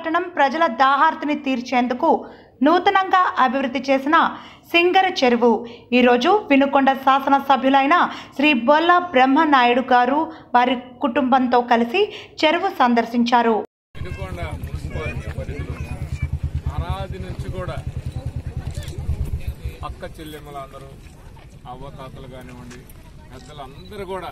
పట్టణం ప్రజల దాహార్తిని తీర్చేందుకు నూతనంగా అభివృద్ధి చేసిన సింగర చెరువు ఈరోజు వినుకొండ శాసనసభ్యులైన శ్రీ బొల్ల బ్రహ్మనాయుడు గారు వారి కుటుంబంతో కలిసి చెరువు సందర్శించారు వినుకొండ మున్సిపాలిటీ పరిధిలో అనాది నుంచి కూడా అక్క చెల్లెమ్మలు అందరూ అవ్వతాతలు కానివ్వండి పెద్దలు అందరూ కూడా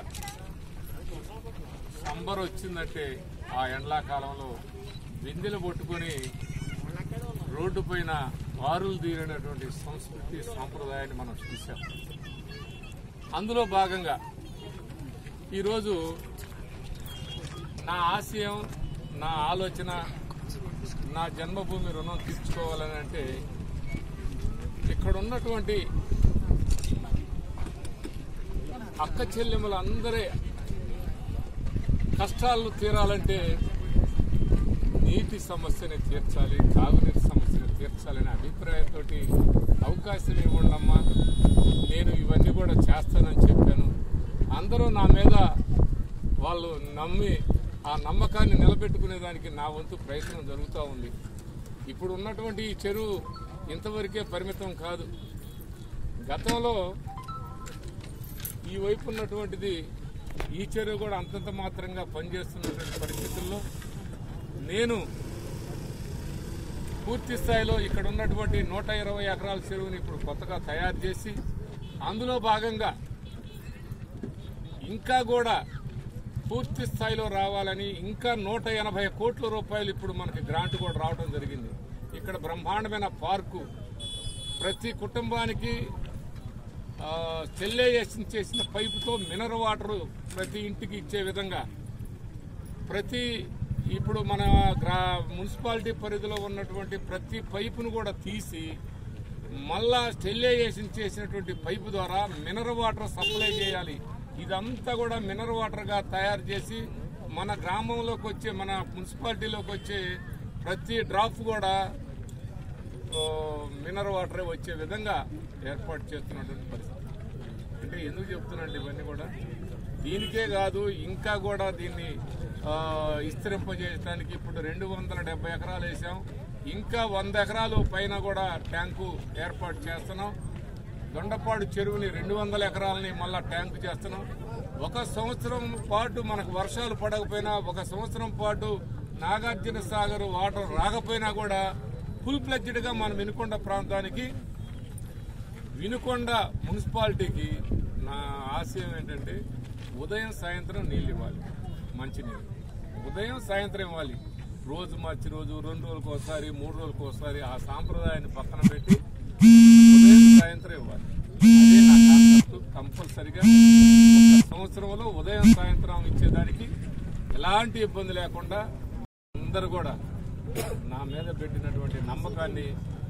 సంబర్ వచ్చిందంటే ఆ ఎండాకాలంలో బిందెలు పట్టుకొని రోడ్డు పైన వారులు తీరినటువంటి సంస్కృతి సాంప్రదాయాన్ని మనం చూసాం అందులో భాగంగా ఈరోజు నా ఆశయం నా ఆలోచన నా జన్మభూమి రుణం తీర్చుకోవాలని అంటే ఇక్కడ ఉన్నటువంటి అక్క చెల్లెములు అందరే కష్టాలు తీరాలంటే నీటి సమస్యని తీర్చాలి తాగునీటి సమస్యని తీర్చాలనే అభిప్రాయంతో అవకాశం ఇవ్వండమ్మా నేను ఇవన్నీ కూడా చేస్తానని చెప్పాను అందరూ నా మీద వాళ్ళు నమ్మి ఆ నమ్మకాన్ని నిలబెట్టుకునే దానికి నా వంతు ప్రయత్నం జరుగుతూ ఉంది ఇప్పుడు ఉన్నటువంటి ఈ చెరువు ఇంతవరకే పరిమితం కాదు గతంలో ఈ వైపు ఉన్నటువంటిది ఈ చెరువు కూడా అంతంత మాత్రంగా పనిచేస్తున్నటువంటి పరిస్థితుల్లో నేను పూర్తి స్థాయిలో ఇక్కడ ఉన్నటువంటి నూట ఇరవై ఎకరాల చెరువుని ఇప్పుడు కొత్తగా తయారు చేసి అందులో భాగంగా ఇంకా కూడా పూర్తి స్థాయిలో రావాలని ఇంకా నూట ఎనభై కోట్ల రూపాయలు ఇప్పుడు మనకి గ్రాంట్ కూడా రావడం జరిగింది ఇక్కడ బ్రహ్మాండమైన పార్కు ప్రతి కుటుంబానికి చెల్లేయేషన్ చేసిన పైపుతో మినరల్ వాటర్ ప్రతి ఇంటికి ఇచ్చే విధంగా ప్రతి ఇప్పుడు మన గ్రా మున్సిపాలిటీ పరిధిలో ఉన్నటువంటి ప్రతి పైపును కూడా తీసి మళ్ళా స్టెరిలైజేషన్ చేసినటువంటి పైపు ద్వారా మినరల్ వాటర్ సప్లై చేయాలి ఇదంతా కూడా మినరల్ వాటర్గా తయారు చేసి మన గ్రామంలోకి వచ్చే మన మున్సిపాలిటీలోకి వచ్చే ప్రతి డ్రాప్ కూడా ఓ, మినరల్ వాటరే వచ్చే విధంగా ఏర్పాటు చేస్తున్నటువంటి పరిస్థితి అంటే ఎందుకు చెప్తున్నాండి ఇవన్నీ కూడా దీనికే కాదు ఇంకా కూడా దీన్ని ఆ, విస్తరింపజేయడానికి ఇప్పుడు రెండు వందల డెబ్బై ఎకరాలు వేసాం ఇంకా వంద ఎకరాలు పైన కూడా ట్యాంకు ఏర్పాటు చేస్తున్నాం దొండపాడు చెరువుని రెండు వందల ఎకరాలని మళ్ళా ట్యాంకు చేస్తున్నాం ఒక సంవత్సరం పాటు మనకు వర్షాలు పడకపోయినా ఒక సంవత్సరం పాటు నాగార్జున సాగర్ వాటర్ రాకపోయినా కూడా ఫుల్ గా మన వినుకొండ ప్రాంతానికి వినుకొండ మున్సిపాలిటీకి నా ఆశయం ఏంటంటే ఉదయం సాయంత్రం నీళ్ళు ఇవ్వాలి మంచినీళ్ళు ఉదయం సాయంత్రం ఇవ్వాలి రోజు మార్చి రోజు రెండు రోజులకు ఒకసారి మూడు రోజులకు ఒకసారి ఆ సాంప్రదాయాన్ని పక్కన పెట్టి ఉదయం సాయంత్రం ఇవ్వాలి అదే నా కాన్సెప్ట్ కంపల్సరిగా ఒక సంవత్సరంలో ఉదయం సాయంత్రం ఇచ్చేదానికి ఎలాంటి ఇబ్బంది లేకుండా అందరూ కూడా నా మీద పెట్టినటువంటి నమ్మకాన్ని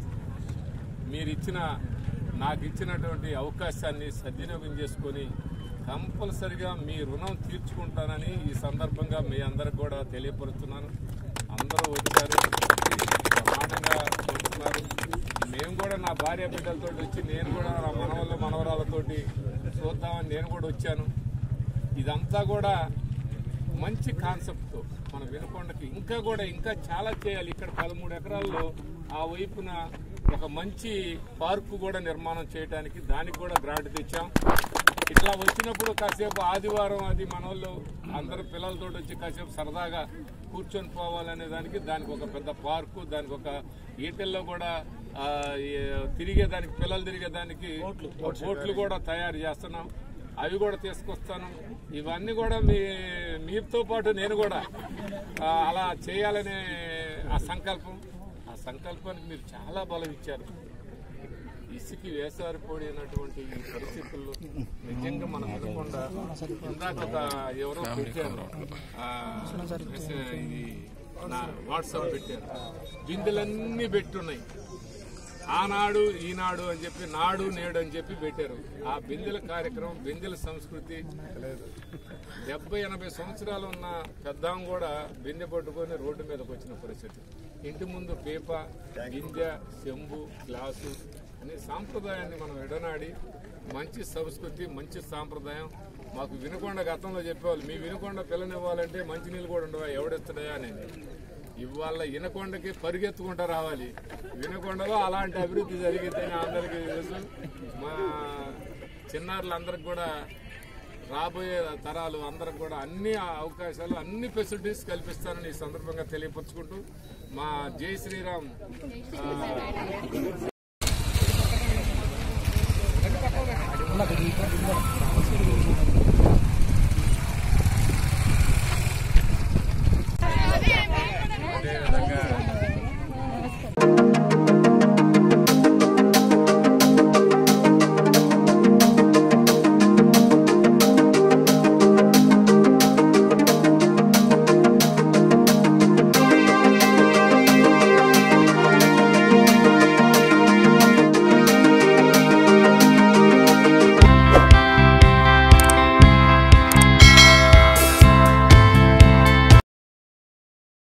మీరు ఇచ్చిన నాకు ఇచ్చినటువంటి అవకాశాన్ని సద్వినియోగం చేసుకొని కంపల్సరిగా మీ రుణం తీర్చుకుంటానని ఈ సందర్భంగా మీ అందరికి కూడా తెలియపరుస్తున్నాను అందరూ వచ్చారు ప్రమాణంగా వస్తున్నారు మేము కూడా నా భార్య బిడ్డలతో వచ్చి నేను కూడా నా మనవళ్ళ మనవరాలతోటి చూద్దామని నేను కూడా వచ్చాను ఇదంతా కూడా మంచి కాన్సెప్ట్తో మన వినుకొండకి ఇంకా కూడా ఇంకా చాలా చేయాలి ఇక్కడ పదమూడు ఎకరాల్లో ఆ వైపున ఒక మంచి పార్కు కూడా నిర్మాణం చేయడానికి దానికి కూడా గ్రాంట్ తెచ్చాం ఇట్లా వచ్చినప్పుడు కాసేపు ఆదివారం అది మన వాళ్ళు అందరు పిల్లలతో వచ్చి కాసేపు సరదాగా కూర్చొని పోవాలనే దానికి దానికి ఒక పెద్ద పార్కు దానికి ఒక ఈటెల్లో కూడా ఆ, ఏ- తిరిగేదానికి పిల్లలు తిరిగేదానికి బోట్లు కూడా తయారు చేస్తున్నాం అవి కూడా తీసుకొస్తాను ఇవన్నీ కూడా మీ మీతో పాటు నేను కూడా ఆ, అలా చేయాలనే ఆ సంకల్పం ఆ సంకల్పానికి మీరు చాలా బలం ఇచ్చారు ఇసుకి వేసారిపోయినటువంటి ఈ పరిస్థితుల్లో నిజంగా మనం వినకుండా ఇందాక ఒక ఎవరో పెట్టారు ఆ, మెసేజ్ ఇది నా వాట్సాప్ పెట్టారు బిందెలన్నీ పెట్టున్నాయి ఆనాడు ఈనాడు అని చెప్పి నాడు నేడు అని చెప్పి పెట్టారు ఆ బిందెల కార్యక్రమం బిందెల సంస్కృతి డెబ్బై ఎనభై సంవత్సరాలు ఉన్న పెద్దాం కూడా బిందె పట్టుకొని రోడ్డు మీదకి వచ్చిన పరిస్థితి ఇంటి ముందు పీప గింజ చెంబు గ్లాసు అనే సాంప్రదాయాన్ని మనం ఎడనాడి మంచి సంస్కృతి మంచి సాంప్రదాయం మాకు వినుకొండ గతంలో చెప్పేవాళ్ళు మీ వినుకొండ పిల్లనివ్వాలంటే మంచినీళ్ళు కూడా ఉండవా ఎవడెత్తడయా అనేది ఇవాళ వినకొండకి పరిగెత్తుకుంటూ రావాలి వినకొండలో అలాంటి అభివృద్ధి జరిగిద్దని అందరికీ తెలుసు మా చిన్నారులందరికి కూడా రాబోయే తరాలు అందరికి కూడా అన్ని అవకాశాలు అన్ని ఫెసిలిటీస్ కల్పిస్తానని ఈ సందర్భంగా తెలియపరుచుకుంటూ మా జై శ్రీరామ్ ఆ,